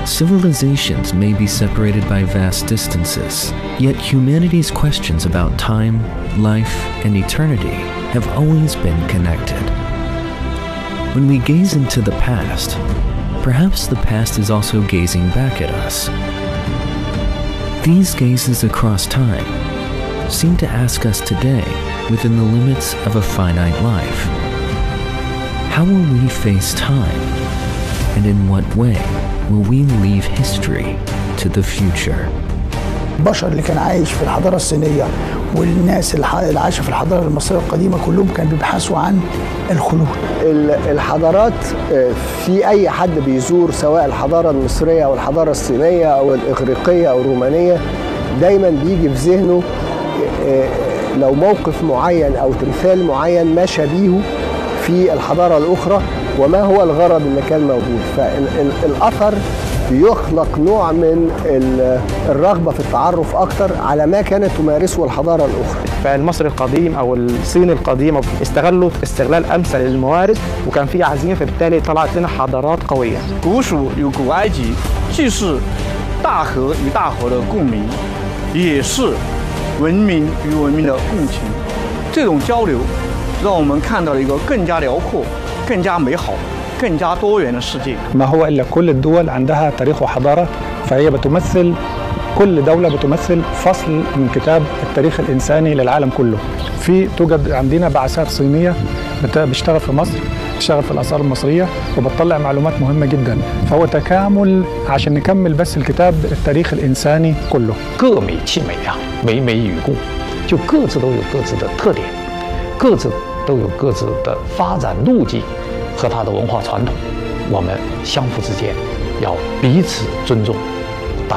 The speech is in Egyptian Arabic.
Civilizations may be separated by vast distances, yet humanity's questions about time, life, and eternity have always been connected. When we gaze into the past, perhaps the past is also gazing back at us. These gazes across time seem to ask us today within the limits of a finite life. How will we face time? And in what way will we leave history to the future? البشر اللي كان عايش في الحضاره الصينيه والناس الح- اللي عايشه في الحضاره المصريه القديمه كلهم كانوا بيبحثوا عن الخلود ال- الحضارات آه، في اي حد بيزور سواء الحضاره المصريه او الحضاره الصينيه او الاغريقيه او الرومانيه دايما بيجي في ذهنه آه، لو موقف معين او تمثال معين ما شبيهه في الحضاره الاخرى وما هو الغرض اللي كان موجود فالاثر بيخلق نوع من ال- الرغبه في التعرف اكتر على ما كانت تمارسه الحضاره الاخرى فالمصري القديم او الصيني القديم استغلوا استغلال امثل للموارد وكان في عزيمه فبالتالي طلعت لنا حضارات قويه 古蜀有古埃及，既是大河与大河的共鸣，也是文明与文明的共情。这种交流，让我们看到了一个更加辽阔、更加美好、更加多元的世界。 ما هو الا كل الدول عندها تاريخ وحضاره فهي بتمثل كل دوله بتمثل فصل من كتاب التاريخ الانساني للعالم كله في توجد عندنا بعثات صينيه بت- بتشتغل في مصر بتشتغل في الاثار المصريه وبتطلع معلومات مهمه جدا فهو تكامل عشان نكمل بس الكتاب التاريخ الانساني كله 各美其美啊，美美与共，就各自都有各自的特点，各自都有各自的发展路径和它的文化传统。我们相互之间要彼此尊重，